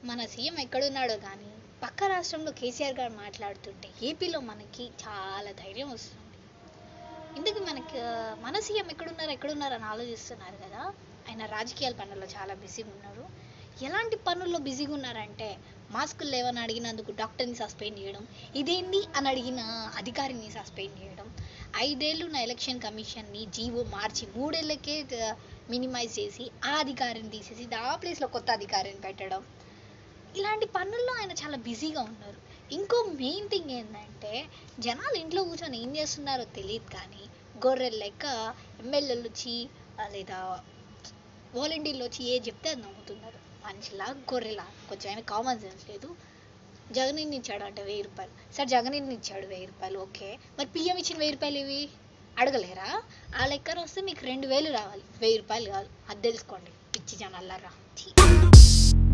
మన సీఎం ఎక్కడున్నాడో కానీ పక్క రాష్ట్రంలో కేసీఆర్ గారు మాట్లాడుతుంటే ఏపీలో మనకి చాలా ధైర్యం వస్తుంది ఇందుకు మనకి ఆ, మన సీఎం ఎక్కడున్నారు ఎక్కడున్నారు అని ఆలోచిస్తున్నారు కదా ఆయన రాజకీయాల పనుల్లో చాలా బిజీగా ఉన్నారు ఎలాంటి పనుల్లో బిజీగా ఉన్నారంటే మాస్కులు లేవని అడిగినందుకు డాక్టర్ని సస్పెండ్ చేయడం ఇదేంటి అని అడిగిన అధికారిని సస్పెండ్ చేయడం ఐదేళ్ళు నా ఎలక్షన్ కమిషన్ని జీవో మార్చి మూడేళ్ళకే మినిమైజ్ చేసి ఆ అధికారిని తీసేసి ఆ ప్లేస్లో కొత్త అధికారిని పెట్టడం ఇలాంటి పనుల్లో ఆయన చాలా బిజీగా ఉన్నారు ఇంకో మెయిన్ థింగ్ ఏంటంటే జనాలు ఇంట్లో కూర్చొని ఏం చేస్తున్నారో తెలియదు కానీ గొర్రెలు లెక్క ఎమ్మెల్యేలు వచ్చి ఆ, లేదా వాలంటీర్లు వచ్చి ఏ చెప్తే అది నమ్ముతున్నారు మనిషిలా గొర్రెలా కొంచెం ఆయన కామన్ సెన్స్ లేదు జగన్ ఇన్ని ఇచ్చాడు అంటే వెయ్యి రూపాయలు సార్ జగన్ ఇన్ని ఇచ్చాడు వెయ్యి రూపాయలు ఓకే మరి పిఎం ఇచ్చిన వెయ్యి రూపాయలు ఇవి అడగలేరా ఆ లెక్కన వస్తే మీకు రెండు వేలు రావాలి వెయ్యి రూపాయలు కాదు అది తెలుసుకోండి పిచ్చి జనాలరా ఛీ.